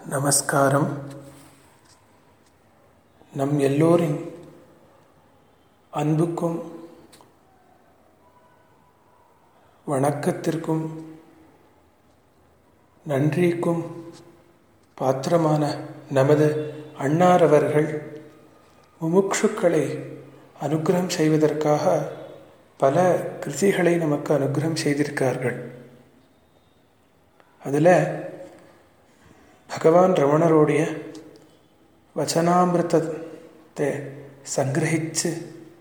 நமஸ்காரம் நம் எல்லோரின் அன்புக்கும் வணக்கத்திற்கும் நன்றிக்கும் பாத்திரமான நமது அன்னார் அவர்கள் முமுட்சுக்களை அனுகிரகம் செய்வதற்காக பல கிருதிகளை நமக்கு அனுகிரகம் செய்திருக்கார்கள் அதில் பகவான் ரமணருடைய வச்சனாமிரதத்தை சங்கிரகிச்சு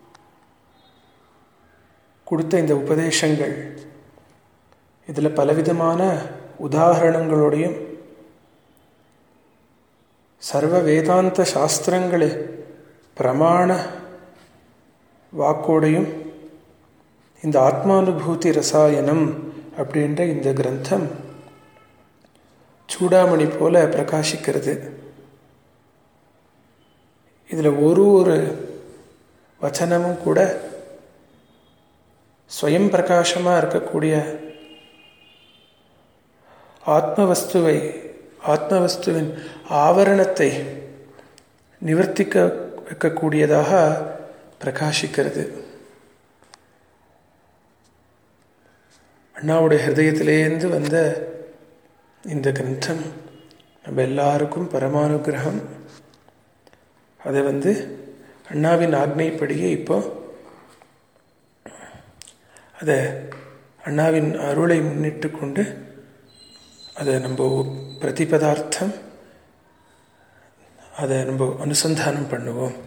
கொடுத்த இந்த உபதேசங்கள் இதில் பலவிதமான உதாரணங்களோடையும் சர்வ வேதாந்த சாஸ்திரங்கள் பிரமாண வாக்கோடையும் இந்த ஆத்மானுபூதி ரசாயனம் அப்படின்ற இந்த கிரந்தம் சூடாமணி போல பிரகாசிக்கிறது இதில் ஒரு ஒரு வச்சனமும் கூட ஸ்வயம் பிரகாசமாக இருக்கக்கூடிய ஆத்மவஸ்துவை ஆத்மவஸ்துவின் ஆவரணத்தை நிவர்த்திக்க வைக்கக்கூடியதாக பிரகாசிக்கிறது அண்ணாவுடைய ஹிருதயத்திலேருந்து வந்த இந்த கிரந்தம் நம்ம எல்லாருக்கும் பரமானுகிரகம் அதை வந்து அண்ணாவின் ஆக்னைப்படியே இப்போ அதை அண்ணாவின் அருளை முன்னிட்டு கொண்டு அதை நம்ம பிரதிபதார்த்தம் அதை நம்ம அனுசந்தானம் பண்ணுவோம்